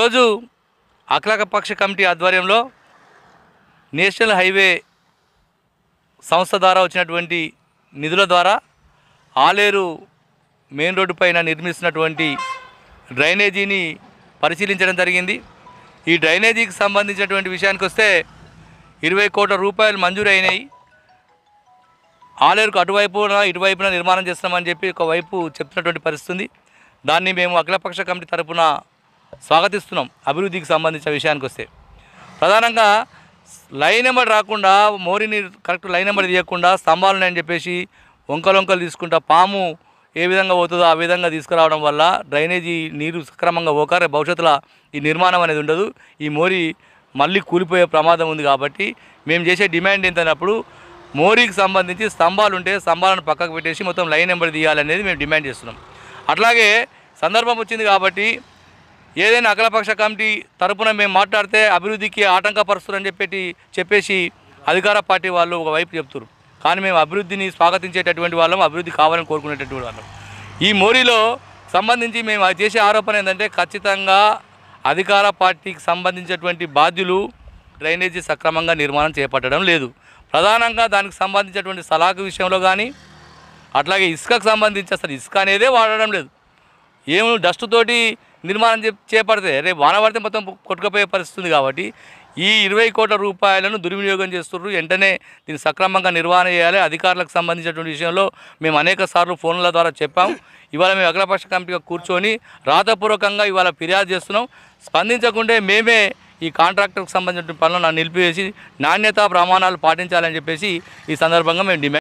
ఈరోజు అఖిలపక్ష కమిటీ ఆధ్వర్యంలో నేషనల్ హైవే సంస్థ ద్వారా వచ్చినటువంటి నిధుల ద్వారా ఆలేరు మెయిన్ రోడ్డు పైన నిర్మిస్తున్నటువంటి డ్రైనేజీని పరిశీలించడం జరిగింది ఈ డ్రైనేజీకి సంబంధించినటువంటి విషయానికి వస్తే ఇరవై కోట్ల రూపాయలు మంజూరు అయినాయి ఆలేరుకు అటువైపున ఇటువైపున నిర్మాణం చేస్తామని చెప్పి ఒకవైపు చెప్తున్నటువంటి పరిస్థితి ఉంది దాన్ని మేము అఖిలపక్ష కమిటీ తరపున స్వాగతిస్తున్నాం అభివృద్ధికి సంబంధించిన విషయానికి వస్తే ప్రధానంగా లైన్ నెంబర్ రాకుండా మోరిని కరెక్ట్ లైన్ నెంబర్ తీయకుండా స్తంభాలు ఉన్నాయని చెప్పేసి వంకలొంకలు తీసుకుంటా పాము ఏ విధంగా పోతుందో ఆ విధంగా తీసుకురావడం వల్ల డ్రైనేజీ నీరు సక్రమంగా పోకారే భవిష్యత్తులో ఈ నిర్మాణం అనేది ఉండదు ఈ మోరి మళ్ళీ కూలిపోయే ప్రమాదం ఉంది కాబట్టి మేము చేసే డిమాండ్ ఏంటన్నప్పుడు మోరీకి సంబంధించి స్తంభాలు ఉంటే స్తంభాలను పక్కకు పెట్టేసి మొత్తం లైన్ నెంబర్ తీయాలనేది మేము డిమాండ్ చేస్తున్నాం అట్లాగే సందర్భం వచ్చింది కాబట్టి ఏదైనా అఖిలపక్ష కమిటీ తరపున మేము మాట్లాడితే అభివృద్ధికి ఆటంకపరుస్తారని చెప్పేటి చెప్పేసి అధికార పార్టీ వాళ్ళు ఒకవైపు చెప్తారు కానీ మేము అభివృద్ధిని స్వాగతించేటటువంటి వాళ్ళం అభివృద్ధి కావాలని కోరుకునేటటువంటి వాళ్ళం ఈ మోరీలో సంబంధించి మేము అది చేసే ఆరోపణ ఏంటంటే ఖచ్చితంగా అధికార పార్టీకి సంబంధించినటువంటి బాధ్యులు డ్రైనేజీ సక్రమంగా నిర్మాణం చేపట్టడం లేదు ప్రధానంగా దానికి సంబంధించినటువంటి సలాకు విషయంలో కానీ అట్లాగే ఇసుకకు సంబంధించి అసలు ఇసుక అనేదే వాడడం లేదు ఏం డస్ట్ తోటి నిర్మాణం చే చేపడితే రేపు వాన పడితే మొత్తం కొట్టుకుపోయే పరిస్థితి ఉంది కాబట్టి ఈ ఇరవై కోట్ల రూపాయలను దుర్వినియోగం చేస్తున్నారు వెంటనే దీన్ని సక్రమంగా నిర్వహణ చేయాలి అధికారులకు సంబంధించినటువంటి విషయంలో మేము అనేక సార్లు ఫోన్ల ద్వారా చెప్పాం ఇవాళ మేము అఖిలపక్ష కమిటీగా కూర్చొని రాతపూర్వకంగా ఇవాళ ఫిర్యాదు చేస్తున్నాం స్పందించకుంటే మేమే ఈ కాంట్రాక్టర్కి సంబంధించిన పనులను నిలిపివేసి నాణ్యతా ప్రమాణాలు పాటించాలని చెప్పేసి ఈ సందర్భంగా మేము డిమాండ్